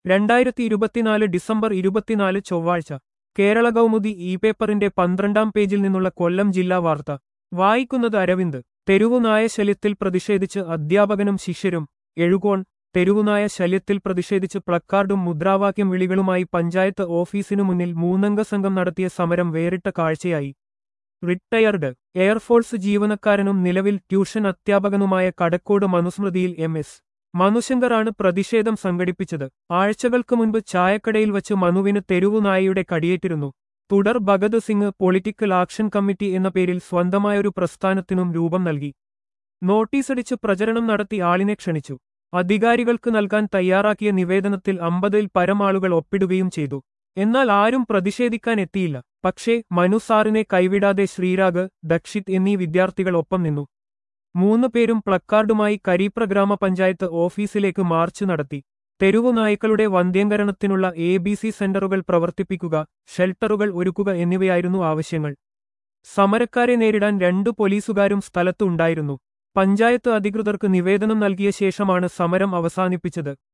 രണ്ടായിരത്തി ഇരുപത്തിനാല് ഡിസംബർ ഇരുപത്തിനാല് ചൊവ്വാഴ്ച കേരള കൗമുദി ഇ പേപ്പറിന്റെ പന്ത്രണ്ടാം പേജിൽ നിന്നുള്ള കൊല്ലം ജില്ലാ വാർത്ത വായിക്കുന്നത് അരവിന്ദ് തെരുവുനായ ശല്യത്തിൽ പ്രതിഷേധിച്ച് അധ്യാപകനും ശിഷ്യരും എഴുകോൺ തെരുവുനായ ശല്യത്തിൽ പ്രതിഷേധിച്ച് പ്ലക്കാർഡും മുദ്രാവാക്യം വിളികളുമായി പഞ്ചായത്ത് ഓഫീസിനു മുന്നിൽ മൂന്നംഗ സംഘം നടത്തിയ സമരം വേറിട്ട കാഴ്ചയായി റിട്ടയർഡ് എയർഫോഴ്സ് ജീവനക്കാരനും നിലവിൽ ട്യൂഷൻ അധ്യാപകനുമായ കടക്കോട് മനുസ്മൃതിയിൽ എം എസ് മനുശങ്കറാണ് പ്രതിഷേധം സംഘടിപ്പിച്ചത് ആഴ്ചകൾക്ക് മുൻപ് ചായക്കടയിൽ വച്ച് മനുവിന് തെരുവുനായയുടെ കടിയേറ്റിരുന്നു തുടർ Bhagat Singh political action committee എന്ന പേരിൽ സ്വന്തമായൊരു പ്രസ്ഥാനത്തിനും രൂപം നൽകി നോട്ടീസടിച്ച് പ്രചരണം നടത്തി ആളിനെ ക്ഷണിച്ചു അധികാരികൾക്ക് നൽകാൻ തയ്യാറാക്കിയ നിവേദനത്തിൽ അമ്പതിൽ പരമാളുകൾ ഒപ്പിടുകയും ചെയ്തു എന്നാൽ ആരും പ്രതിഷേധിക്കാൻ എത്തിയില്ല പക്ഷേ മനു സാറിനെ കൈവിടാതെ ശ്രീരാഗ് ദക്ഷിത് എന്നീ വിദ്യാർത്ഥികൾ ഒപ്പം നിന്നു മൂന്ന് പേരും പ്ലക്കാർഡുമായി കരീപ്ര ഗ്രാമപഞ്ചായത്ത് ഓഫീസിലേക്ക് മാർച്ച് നടത്തി തെരുവു നായ്ക്കളുടെ വന്ധ്യംകരണത്തിനുള്ള എ ബി സി സെന്ററുകൾ പ്രവർത്തിപ്പിക്കുക ഷെൽട്ടറുകൾ ഒരുക്കുക എന്നിവയായിരുന്നു ആവശ്യങ്ങൾ സമരക്കാരെ നേരിടാൻ രണ്ടു പോലീസുകാരും സ്ഥലത്തു ഉണ്ടായിരുന്നു പഞ്ചായത്ത് അധികൃതർക്ക് നിവേദനം നൽകിയ ശേഷമാണ് സമരം അവസാനിപ്പിച്ചത്